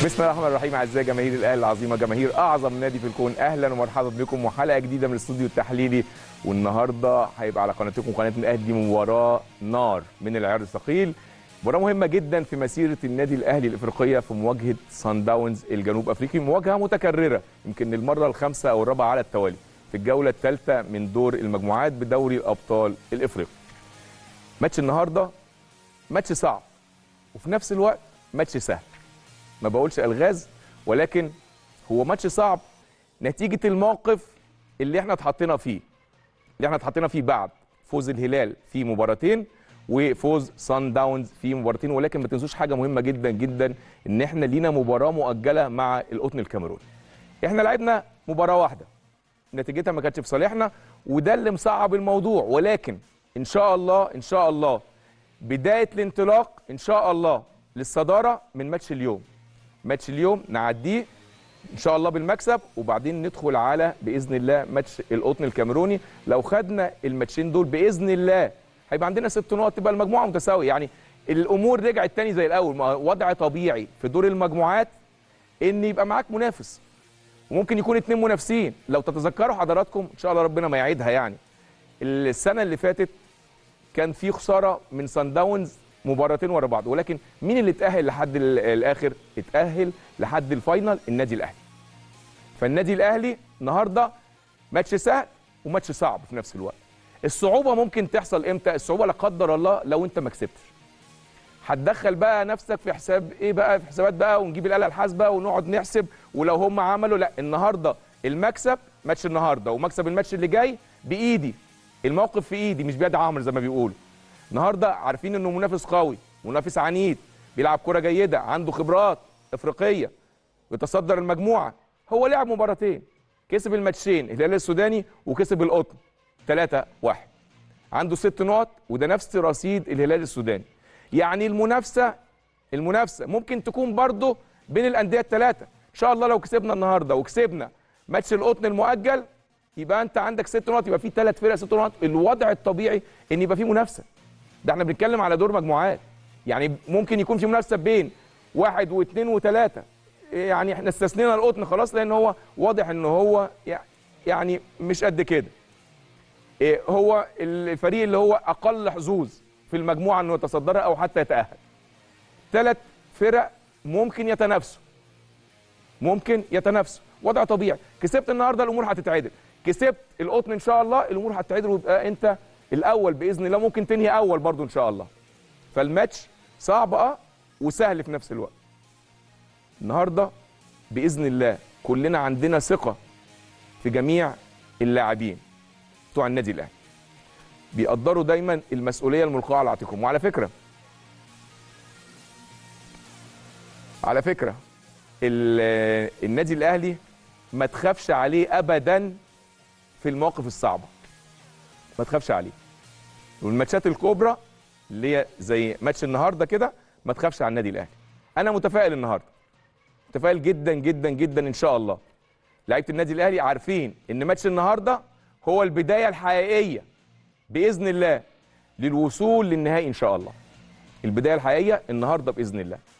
بسم الله الرحمن الرحيم اعزائي جماهير الاهلي العظيمه جماهير اعظم نادي في الكون اهلا ومرحبا بكم وحلقه جديده من الاستوديو التحليلي والنهارده هيبقى على قناتكم قناه الاهلي مباراه نار من العيار الثقيل مباراه مهمه جدا في مسيره النادي الاهلي الافريقيه في مواجهه سان داونز الجنوب افريقي مواجهه متكرره يمكن المره الخامسه او الرابعه على التوالي في الجوله الثالثه من دور المجموعات بدوري الابطال الافريقي ماتش النهارده ماتش صعب وفي نفس الوقت ماتش سهل ما بقولش الغاز ولكن هو ماتش صعب نتيجه الموقف اللي احنا اتحطينا فيه اللي احنا اتحطينا فيه بعد فوز الهلال في مباراتين وفوز سان داونز في مباراتين ولكن ما تنسوش حاجه مهمه جدا جدا ان احنا لينا مباراه مؤجله مع القطن الكاميروني احنا لعبنا مباراه واحده نتيجتها ما كانتش في صالحنا وده اللي مصعب الموضوع ولكن ان شاء الله ان شاء الله بدايه الانطلاق ان شاء الله للصداره من ماتش اليوم ماتش اليوم نعديه ان شاء الله بالمكسب وبعدين ندخل على باذن الله ماتش القطن الكاميروني لو خدنا الماتشين دول باذن الله هيبقى عندنا ست نقط تبقى المجموعه متساويه يعني الامور رجعت تاني زي الاول ما وضع طبيعي في دور المجموعات ان يبقى معاك منافس وممكن يكون اتنين منافسين لو تتذكروا حضراتكم ان شاء الله ربنا ما يعيدها يعني السنه اللي فاتت كان في خساره من سان داونز مباراتين ورا بعض ولكن مين اللي اتاهل لحد الاخر اتاهل لحد الفاينل النادي الاهلي فالنادي الاهلي النهارده ماتش سهل وماتش صعب في نفس الوقت الصعوبه ممكن تحصل امتى الصعوبه لا قدر الله لو انت ما كسبتش هتدخل بقى نفسك في حساب ايه بقى في حسابات بقى ونجيب الاله الحاسبه ونقعد نحسب ولو هم عملوا لا النهارده المكسب ماتش النهارده ومكسب الماتش اللي جاي بايدي الموقف في ايدي مش بيد عمرو زي ما بيقولوا النهارده عارفين انه منافس قوي منافس عنيد بيلعب كره جيده عنده خبرات افريقيه يتصدر المجموعه هو لعب مباراتين كسب الماتشين الهلال السوداني وكسب القطن 3 1 عنده ست نقط وده نفس رصيد الهلال السوداني يعني المنافسه المنافسه ممكن تكون برضه بين الانديه الثلاثه ان شاء الله لو كسبنا النهارده وكسبنا ماتش القطن المؤجل يبقى انت عندك ست نقط يبقى في ثلاث فرق ست نقط الوضع الطبيعي ان يبقى في منافسه ده احنا بنتكلم على دور مجموعات يعني ممكن يكون في منافسه بين واحد واثنين وثلاثه يعني احنا استثنينا القطن خلاص لان هو واضح ان هو يعني مش قد كده هو الفريق اللي هو اقل حظوظ في المجموعه انه يتصدرها او حتى يتاهل ثلاث فرق ممكن يتنافسوا ممكن يتنافسوا وضع طبيعي كسبت النهارده الامور هتتعدل كسبت القطن ان شاء الله الامور هتتعدل ويبقى انت الاول باذن الله ممكن تنهي اول برضو ان شاء الله فالماتش صعب اه وسهل في نفس الوقت النهارده باذن الله كلنا عندنا ثقه في جميع اللاعبين بتوع النادي الاهلي بيقدروا دايما المسؤوليه الملقاه على عاتقهم وعلى فكره على فكره النادي الاهلي ما تخافش عليه ابدا في المواقف الصعبه ما تخافش عليه والماتشات الكبرى اللي هي زي ماتش النهارده كده ما تخافش على النادي الاهلي انا متفائل النهارده متفائل جدا جدا جدا ان شاء الله لعيبه النادي الاهلي عارفين ان ماتش النهارده هو البدايه الحقيقيه باذن الله للوصول للنهائي ان شاء الله البدايه الحقيقيه النهارده باذن الله